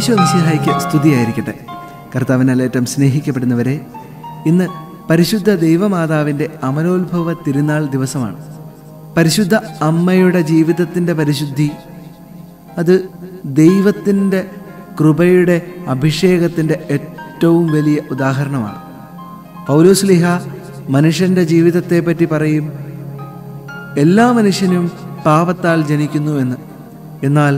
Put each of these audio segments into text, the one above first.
ഈശോ മിശിഹായ്ക്ക് സ്തുതിയായിരിക്കട്ടെ കർത്താവിനല്ലേറ്റം സ്നേഹിക്കപ്പെടുന്നവരെ ഇന്ന് പരിശുദ്ധ ദൈവമാതാവിൻ്റെ അമലോത്ഭവ തിരുനാൾ ദിവസമാണ് പരിശുദ്ധ അമ്മയുടെ ജീവിതത്തിൻ്റെ പരിശുദ്ധി അത് ദൈവത്തിൻ്റെ കൃപയുടെ അഭിഷേകത്തിൻ്റെ ഏറ്റവും വലിയ ഉദാഹരണമാണ് പൗലോസ്ലിഹ മനുഷ്യൻ്റെ ജീവിതത്തെപ്പറ്റി പറയും എല്ലാ മനുഷ്യനും പാപത്താൽ ജനിക്കുന്നുവെന്ന് എന്നാൽ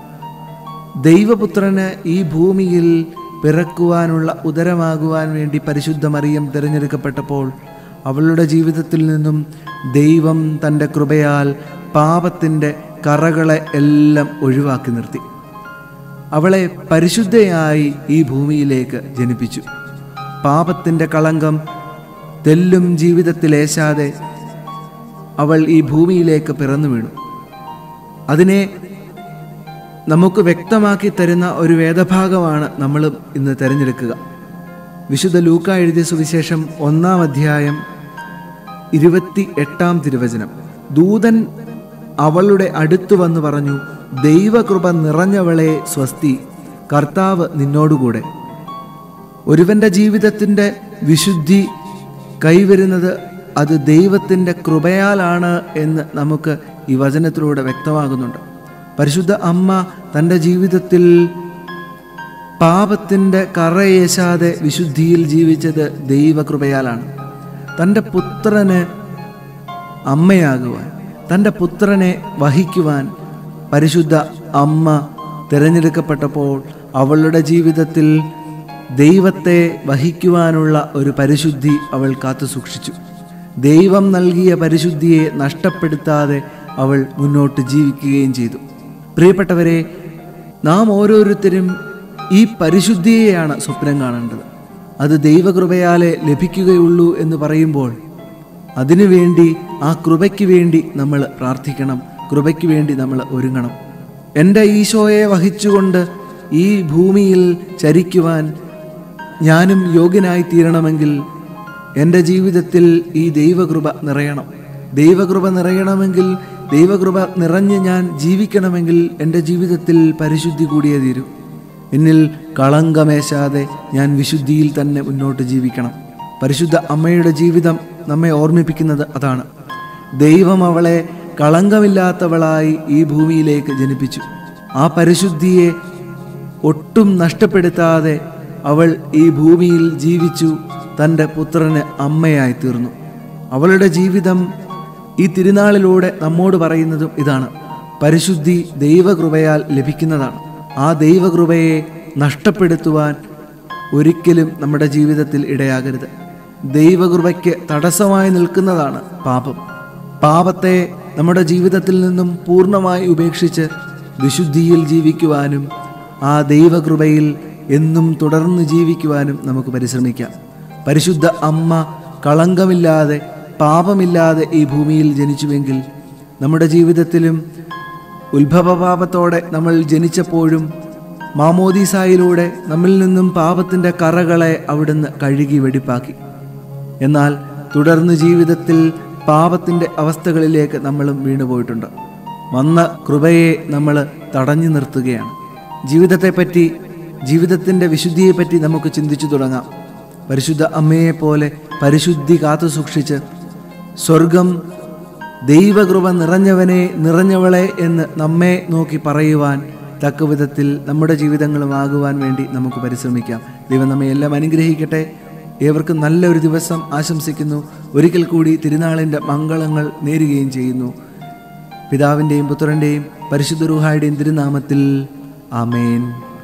ദൈവപുത്രന് ഈ ഭൂമിയിൽ പിറക്കുവാനുള്ള ഉദരമാകുവാൻ വേണ്ടി പരിശുദ്ധ മറിയം തിരഞ്ഞെടുക്കപ്പെട്ടപ്പോൾ അവളുടെ ജീവിതത്തിൽ നിന്നും ദൈവം തൻ്റെ കൃപയാൽ പാപത്തിൻ്റെ കറകളെ എല്ലാം ഒഴിവാക്കി നിർത്തി അവളെ പരിശുദ്ധയായി ഈ ഭൂമിയിലേക്ക് ജനിപ്പിച്ചു പാപത്തിൻ്റെ കളങ്കം തെല്ലും ജീവിതത്തിലേശാതെ അവൾ ഈ ഭൂമിയിലേക്ക് പിറന്നു വീണു അതിനെ നമുക്ക് വ്യക്തമാക്കി തരുന്ന ഒരു വേദഭാഗമാണ് നമ്മൾ ഇന്ന് തിരഞ്ഞെടുക്കുക വിശുദ്ധ ലൂക്ക എഴുതിയ സുവിശേഷം ഒന്നാം അധ്യായം ഇരുപത്തി എട്ടാം തിരുവചനം ദൂതൻ അവളുടെ അടുത്തു വന്ന് പറഞ്ഞു ദൈവകൃപ നിറഞ്ഞവളെ സ്വസ്തി കർത്താവ് നിന്നോടുകൂടെ ഒരുവന്റെ ജീവിതത്തിൻ്റെ വിശുദ്ധി കൈവരുന്നത് അത് ദൈവത്തിൻ്റെ കൃപയാലാണ് എന്ന് നമുക്ക് ഈ വചനത്തിലൂടെ വ്യക്തമാകുന്നുണ്ട് പരിശുദ്ധ അമ്മ തൻ്റെ ജീവിതത്തിൽ പാപത്തിൻ്റെ കറയേശാതെ വിശുദ്ധിയിൽ ജീവിച്ചത് ദൈവകൃപയാലാണ് തൻ്റെ പുത്രന് അമ്മയാകുവാൻ തൻ്റെ പുത്രനെ വഹിക്കുവാൻ പരിശുദ്ധ അമ്മ തിരഞ്ഞെടുക്കപ്പെട്ടപ്പോൾ അവളുടെ ജീവിതത്തിൽ ദൈവത്തെ വഹിക്കുവാനുള്ള ഒരു പരിശുദ്ധി അവൾ കാത്തു സൂക്ഷിച്ചു ദൈവം നൽകിയ പരിശുദ്ധിയെ നഷ്ടപ്പെടുത്താതെ അവൾ മുന്നോട്ട് ജീവിക്കുകയും ചെയ്തു പ്രിയപ്പെട്ടവരെ നാം ഓരോരുത്തരും ഈ പരിശുദ്ധിയെയാണ് സ്വപ്നം കാണേണ്ടത് അത് ദൈവകൃപയാലെ ലഭിക്കുകയുള്ളൂ എന്ന് പറയുമ്പോൾ അതിനുവേണ്ടി ആ കൃപയ്ക്ക് വേണ്ടി നമ്മൾ പ്രാർത്ഥിക്കണം കൃപയ്ക്ക് വേണ്ടി നമ്മൾ ഒരുങ്ങണം എൻ്റെ ഈശോയെ വഹിച്ചുകൊണ്ട് ഈ ഭൂമിയിൽ ചരിക്കുവാൻ ഞാനും യോഗ്യനായി തീരണമെങ്കിൽ എൻ്റെ ജീവിതത്തിൽ ഈ ദൈവകൃപ നിറയണം ദൈവകൃപ നിറയണമെങ്കിൽ ദൈവകൃപ നിറഞ്ഞ് ഞാൻ ജീവിക്കണമെങ്കിൽ എൻ്റെ ജീവിതത്തിൽ പരിശുദ്ധി കൂടിയേ തീരൂ എന്നിൽ കളങ്കമേശാതെ ഞാൻ വിശുദ്ധിയിൽ തന്നെ മുന്നോട്ട് ജീവിക്കണം പരിശുദ്ധ അമ്മയുടെ ജീവിതം നമ്മെ ഓർമ്മിപ്പിക്കുന്നത് അതാണ് ദൈവം അവളെ കളങ്കമില്ലാത്തവളായി ഈ ഭൂമിയിലേക്ക് ജനിപ്പിച്ചു ആ പരിശുദ്ധിയെ ഒട്ടും നഷ്ടപ്പെടുത്താതെ അവൾ ഈ ഭൂമിയിൽ ജീവിച്ചു തൻ്റെ പുത്രന് അമ്മയായി തീർന്നു അവളുടെ ജീവിതം ഈ തിരുനാളിലൂടെ നമ്മോട് പറയുന്നതും ഇതാണ് പരിശുദ്ധി ദൈവകൃപയാൽ ലഭിക്കുന്നതാണ് ആ ദൈവകൃപയെ നഷ്ടപ്പെടുത്തുവാൻ ഒരിക്കലും നമ്മുടെ ജീവിതത്തിൽ ഇടയാകരുത് ദൈവകൃപയ്ക്ക് തടസ്സമായി നിൽക്കുന്നതാണ് പാപം പാപത്തെ നമ്മുടെ ജീവിതത്തിൽ നിന്നും പൂർണ്ണമായി ഉപേക്ഷിച്ച് വിശുദ്ധിയിൽ ജീവിക്കുവാനും ആ ദൈവകൃപയിൽ എന്നും തുടർന്ന് ജീവിക്കുവാനും നമുക്ക് പരിശ്രമിക്കാം പരിശുദ്ധ അമ്മ കളങ്കമില്ലാതെ പാപമില്ലാതെ ഈ ഭൂമിയിൽ ജനിച്ചുവെങ്കിൽ നമ്മുടെ ജീവിതത്തിലും ഉത്ഭവപാപത്തോടെ നമ്മൾ ജനിച്ചപ്പോഴും മാമോദീസായിലൂടെ നമ്മിൽ നിന്നും പാപത്തിൻ്റെ കറകളെ അവിടുന്ന് കഴുകി വെടിപ്പാക്കി എന്നാൽ തുടർന്ന് ജീവിതത്തിൽ പാപത്തിൻ്റെ അവസ്ഥകളിലേക്ക് നമ്മളും വീണുപോയിട്ടുണ്ട് വന്ന കൃപയെ നമ്മൾ തടഞ്ഞു നിർത്തുകയാണ് ജീവിതത്തെപ്പറ്റി ജീവിതത്തിൻ്റെ വിശുദ്ധിയെപ്പറ്റി നമുക്ക് ചിന്തിച്ചു തുടങ്ങാം പരിശുദ്ധ അമ്മയെപ്പോലെ പരിശുദ്ധി കാത്തു സൂക്ഷിച്ച് സ്വർഗം ദൈവകൃപ നിറഞ്ഞവനെ നിറഞ്ഞവളെ എന്ന് നമ്മെ നോക്കി പറയുവാൻ തക്ക വിധത്തിൽ നമ്മുടെ ജീവിതങ്ങളുമാകുവാൻ വേണ്ടി നമുക്ക് പരിശ്രമിക്കാം ദൈവം നമ്മെ എല്ലാം അനുഗ്രഹിക്കട്ടെ ഏവർക്കും നല്ലൊരു ദിവസം ആശംസിക്കുന്നു ഒരിക്കൽ കൂടി തിരുനാളിൻ്റെ മംഗളങ്ങൾ നേരുകയും ചെയ്യുന്നു പിതാവിൻ്റെയും പുത്രൻ്റെയും പരിശുദ്ധ റൂഹായുടെയും തിരുനാമത്തിൽ ആമേൻ